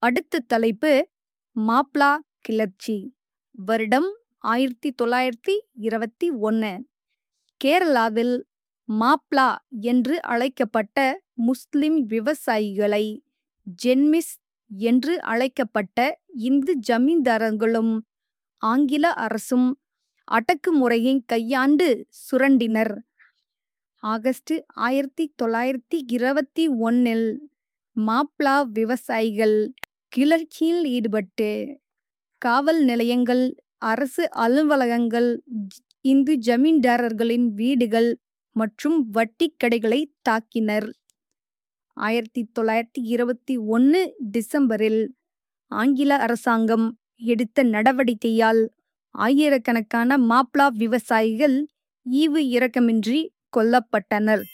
அடுத்த தலைப்பு மாப்ளா கிளர்ச்சி வருடம் ஆயிரத்தி தொள்ளாயிரத்தி இருபத்தி ஒன்று கேரளாவில் மாப்ளா என்று அழைக்கப்பட்ட முஸ்லிம் விவசாயிகளை ஜென்மிஸ் என்று அழைக்கப்பட்ட இந்து ஜமீன்தாரர்களும் ஆங்கில அரசும் அடக்குமுறையை கையாண்டு சுரண்டினர் ஆகஸ்ட் ஆயிரத்தி தொள்ளாயிரத்தி இருபத்தி ஒன்னில் மாப்ளா விவசாயிகள் கிளர்ச்சியில் ஈடுபட்டு காவல் நிலையங்கள் அரசு அலுவலகங்கள் இந்து ஜமீன்தாரர்களின் வீடுகள் மற்றும் வட்டி கடைகளை தாக்கினர் ஆயிரத்தி தொள்ளாயிரத்தி இருபத்தி ஒன்று டிசம்பரில் ஆங்கில அரசாங்கம் எடுத்த நடவடிக்கையால் ஆயிரக்கணக்கான மாப்ளா விவசாயிகள் ஈவு இரக்கமின்றி கொல்லப்பட்டனர்